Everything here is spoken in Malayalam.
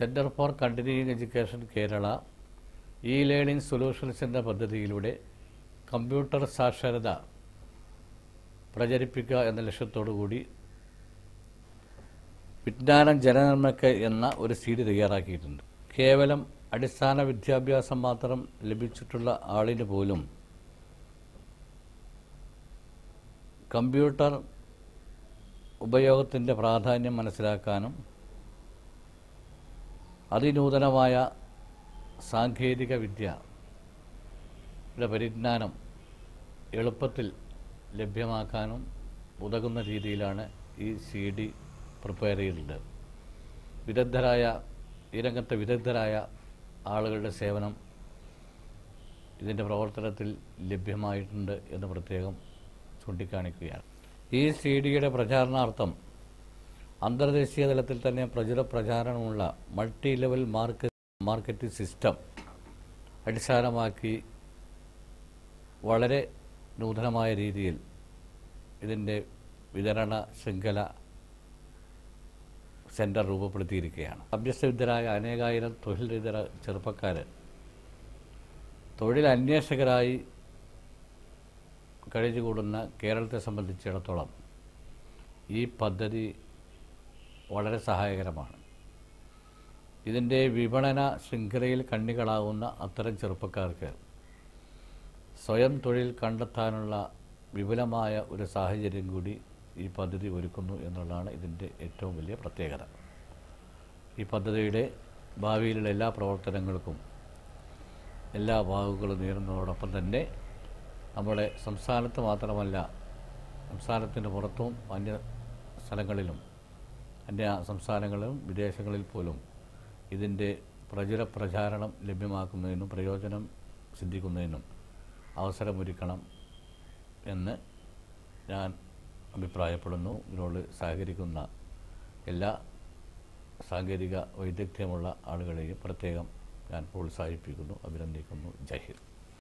centre for continuing education Kerala e learning solutions എന്ന പദ്ധതിയിലൂടെ കമ്പ്യൂട്ടർ സാക്ഷരത പ്രചരിപ്പിക്കുക എന്ന ലക്ഷ്യത്തോടു കൂടി വിജ്ഞാനം ജനനന്മയ്ക്ക് എന്ന ഒരു സീഡി തയ്യാറാക്കിയിട്ടുണ്ട് കേവലം അടിസ്ഥാന വിദ്യാഭ്യാസം മാത്രം ലഭിച്ചിട്ടുള്ള ആളിന് പോലും കമ്പ്യൂട്ടർ ഉപയോഗത്തിൻ്റെ പ്രാധാന്യം മനസ്സിലാക്കാനും അതിനൂതനമായ സാങ്കേതിക വിദ്യ യുടെ പരിജ്ഞാനം എളുപ്പത്തിൽ ലഭ്യമാക്കാനും ഉതകുന്ന രീതിയിലാണ് ഈ സി ഡി പ്രിപ്പയർ ചെയ്തിട്ടുള്ളത് വിദഗ്ധരായ ഈ രംഗത്തെ വിദഗ്ധരായ ആളുകളുടെ സേവനം ഇതിൻ്റെ പ്രവർത്തനത്തിൽ ലഭ്യമായിട്ടുണ്ട് എന്ന് പ്രത്യേകം ചൂണ്ടിക്കാണിക്കുകയാണ് ഈ സി ഡിയുടെ പ്രചാരണാർത്ഥം അന്തർദേശീയ തലത്തിൽ തന്നെ പ്രചുര പ്രചാരണമുള്ള multi level market marketing system അടിസ്ഥാനമാക്കി വളരെ നൂതനമായ രീതിയിൽ ഇതിൻ്റെ വിതരണ ശൃംഖല സെൻറ്റർ രൂപപ്പെടുത്തിയിരിക്കുകയാണ് അഭ്യസ്തവിദ്യരായ അനേകായിരം തൊഴിലിതര ചെറുപ്പക്കാർ തൊഴിൽ അന്വേഷകരായി കഴിഞ്ഞുകൂടുന്ന കേരളത്തെ സംബന്ധിച്ചിടത്തോളം ഈ പദ്ധതി വളരെ സഹായകരമാണ് ഇതിൻ്റെ വിപണന ശൃംഖലയിൽ കണ്ണികളാവുന്ന അത്തരം ചെറുപ്പക്കാർക്ക് സ്വയം തൊഴിൽ കണ്ടെത്താനുള്ള വിപുലമായ ഒരു സാഹചര്യം കൂടി ഈ പദ്ധതി ഒരുക്കുന്നു എന്നുള്ളതാണ് ഇതിൻ്റെ ഏറ്റവും വലിയ പ്രത്യേകത ഈ പദ്ധതിയുടെ ഭാവിയിലുള്ള എല്ലാ പ്രവർത്തനങ്ങൾക്കും എല്ലാ ഭാഗങ്ങളും നേരുന്നതോടൊപ്പം തന്നെ നമ്മുടെ സംസ്ഥാനത്ത് മാത്രമല്ല സംസ്ഥാനത്തിന് പുറത്തും അന്യ സ്ഥലങ്ങളിലും അന്യ സംസ്ഥാനങ്ങളിലും വിദേശങ്ങളിൽ പോലും ഇതിൻ്റെ പ്രചുര പ്രചാരണം ലഭ്യമാക്കുന്നതിനും പ്രയോജനം സിദ്ധിക്കുന്നതിനും അവസരമൊരുക്കണം എന്ന് ഞാൻ അഭിപ്രായപ്പെടുന്നു ഇതിനോട് സഹകരിക്കുന്ന എല്ലാ സാങ്കേതിക വൈദഗ്ധ്യമുള്ള ആളുകളെയും പ്രത്യേകം ഞാൻ പ്രോത്സാഹിപ്പിക്കുന്നു അഭിനന്ദിക്കുന്നു ജയ് ഹിന്ദ്